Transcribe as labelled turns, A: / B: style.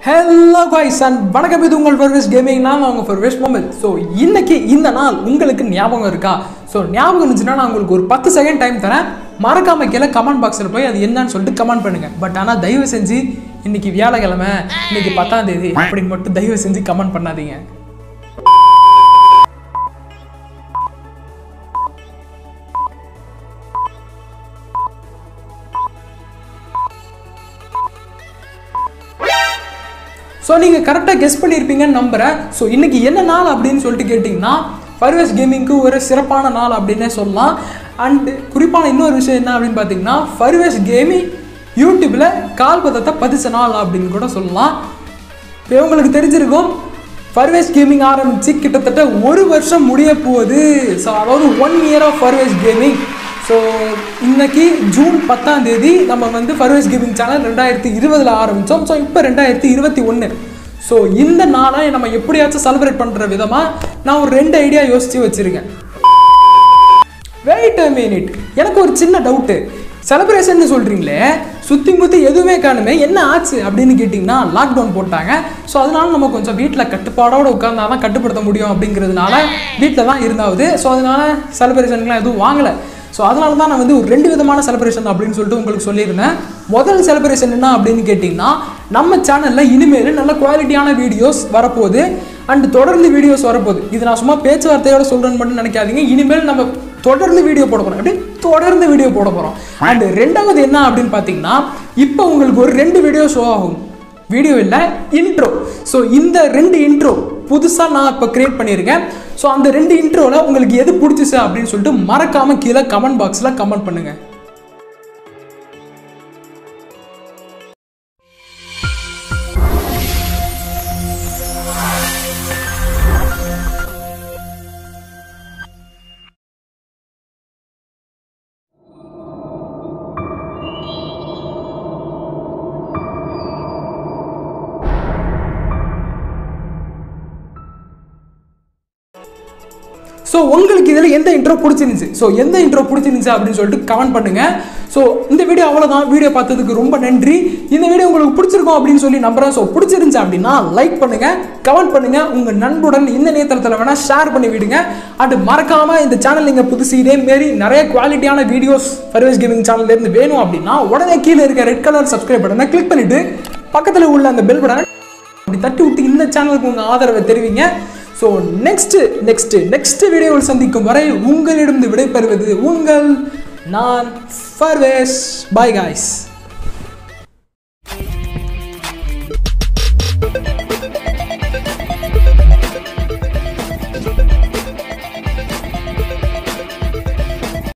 A: hello guys and வணக்கம் இது உங்கள் ஃபர்வேஸ் கேமிங் நான் அவங்க ஃபர்வேஸ் மொபைல் ஸோ இன்னைக்கு இந்த நாள் உங்களுக்கு ஞாபகம் இருக்கா ஸோ ஞாபகம் இருந்துச்சுன்னா நான் உங்களுக்கு ஒரு பத்து செகண்ட் டைம் தரேன் மறக்காம கீழே கமெண்ட் பாக்ஸில் போய் அது என்னன்னு சொல்லிட்டு கமெண்ட் பண்ணுங்க பட் ஆனால் தயவு செஞ்சு இன்னைக்கு வியாழக்கிழமை இன்னைக்கு பத்தாம் தேதி அப்படின்னு மட்டும் தயவு செஞ்சு கமெண்ட் பண்ணாதீங்க ஸோ நீங்கள் கரெக்டாக கெஸ் பண்ணியிருப்பீங்கன்னு நம்புகிறேன் ஸோ இன்னைக்கு என்ன நாள் அப்படின்னு சொல்லிட்டு கேட்டிங்கன்னா ஃபர்வேஸ் கேமிங்க்கு ஒரு சிறப்பான நாள் அப்படின்னே சொல்லலாம் அண்டு குறிப்பான இன்னொரு விஷயம் என்ன அப்படின்னு பார்த்தீங்கன்னா ஃபர்வேஸ் கேமிங் யூடியூப்பில் கால்பதத்தை பதிச்ச நாள் அப்படின்னு கூட சொல்லலாம் இப்போ உங்களுக்கு தெரிஞ்சிருக்கும் ஃபர்வேஸ் கேமிங் ஆரம்பித்து கிட்டத்தட்ட ஒரு வருஷம் முடிய போகுது ஸோ அதாவது ஒன் இயர் ஆஃப் ஃபர்வேஸ் கேமிங் ஸோ இன்னைக்கு ஜூன் பத்தாம் தேதி நம்ம வந்து ஃபர்வேஸ் கேமிங் சேனல் ரெண்டாயிரத்தி இருபதில் ஆரம்பித்தோம் ஸோ இப்போ ரெண்டாயிரத்தி இருபத்தி ஒன்று ஸோ இந்த நாளை நம்ம எப்படியாச்சும் செலிப்ரேட் பண்ணுற விதமாக நான் ஒரு ரெண்டு ஐடியா யோசித்து வச்சுருக்கேன் வெயிட் அ மினிட் எனக்கு ஒரு சின்ன டவுட்டு செலிப்ரேஷன் சொல்கிறீங்களே சுற்றி முற்றி எதுவுமே காணுமே என்ன ஆச்சு அப்படின்னு கேட்டிங்கன்னா லாக்டவுன் போட்டாங்க ஸோ அதனால நம்ம கொஞ்சம் வீட்டில் கட்டுப்பாடோடு உட்காந்தா தான் கட்டுப்படுத்த முடியும் அப்படிங்கிறதுனால வீட்டில் தான் இருந்தாவது ஸோ அதனால செலிப்ரேஷனுக்குலாம் எதுவும் வாங்கலை ஸோ அதனால தான் நான் வந்து ஒரு ரெண்டு விதமான செலிப்ரேஷன் அப்படின்னு சொல்லிட்டு உங்களுக்கு சொல்லியிருந்தேன் முதல் செலிப்ரேஷன் என்ன அப்படின்னு கேட்டிங்கன்னா நம்ம சேனலில் இனிமேல் நல்ல குவாலிட்டியான வீடியோஸ் வரப்போகுது அண்ட் தொடர்ந்து வீடியோஸ் வரப்போகுது இது நான் சும்மா பேச்சுவார்த்தையோட சொல்கிறேன்னு மட்டும் நினைக்காதீங்க இனிமேல் நம்ம தொடர்ந்து வீடியோ போட போகிறோம் அப்படி தொடர்ந்து வீடியோ போட போகிறோம் அண்ட் ரெண்டாவது என்ன அப்படின்னு பார்த்தீங்கன்னா இப்போ உங்களுக்கு ஒரு ரெண்டு வீடியோ ஷோ ஆகும் வீடியோ இல்லை இன்ட்ரோ ஸோ இந்த ரெண்டு இன்ட்ரோ புதுசாக நான் இப்போ கிரியேட் பண்ணியிருக்கேன் ஸோ அந்த ரெண்டு இன்ட்ரோவில் உங்களுக்கு எது பிடிச்சிச்சு அப்படின்னு சொல்லிட்டு மறக்காமல் கீழே கமெண்ட் பாக்ஸில் கமெண்ட் பண்ணுங்கள் ஸோ உங்களுக்கு இதில் எந்த இன்ட்ரோ பிடிச்சிருந்துச்சு ஸோ எந்த இன்ட்ரோ பிடிச்சிருந்துச்சு அப்படின்னு சொல்லிட்டு கமெண்ட் பண்ணுங்க ஸோ இந்த வீடியோ அவ்வளோதான் வீடியோ பார்த்ததுக்கு ரொம்ப நன்றி இந்த வீடியோ உங்களுக்கு பிடிச்சிருக்கும் அப்படின்னு சொல்லி நம்புறேன் ஸோ பிடிச்சிருந்துச்சு அப்படின்னா லைக் பண்ணுங்க கமெண்ட் பண்ணுங்க உங்க நண்புடன் இந்த நேரத்தில் வேணா ஷேர் பண்ணி விடுங்க அண்ட் மறக்காம இந்த சேனல் நீங்க புதுசு இதே மாரி நிறைய குவாலிட்டியான வீடியோஸ் ஃபர்வேஸ் கேமிங் சேனல்ல இருந்து வேணும் அப்படின்னா உடனே கீழே இருக்க ரெட் கலர் சப்ஸ்கிரைப் பட்டனை கிளிக் பண்ணிட்டு பக்கத்தில் உள்ள அந்த பெல் பட்டனை அப்படி தட்டி விட்டு இந்த சேனலுக்கு உங்கள் ஆதரவை தெரிவிங்க ஸோ நெக்ஸ்ட் நெக்ஸ்ட் நெக்ஸ்ட் வீடியோவில் சந்திக்கும் வரை உங்களிடம் விடைபெறுவது உங்கள் நான் ஃபர்வேஸ் பாய் காய்ஸ்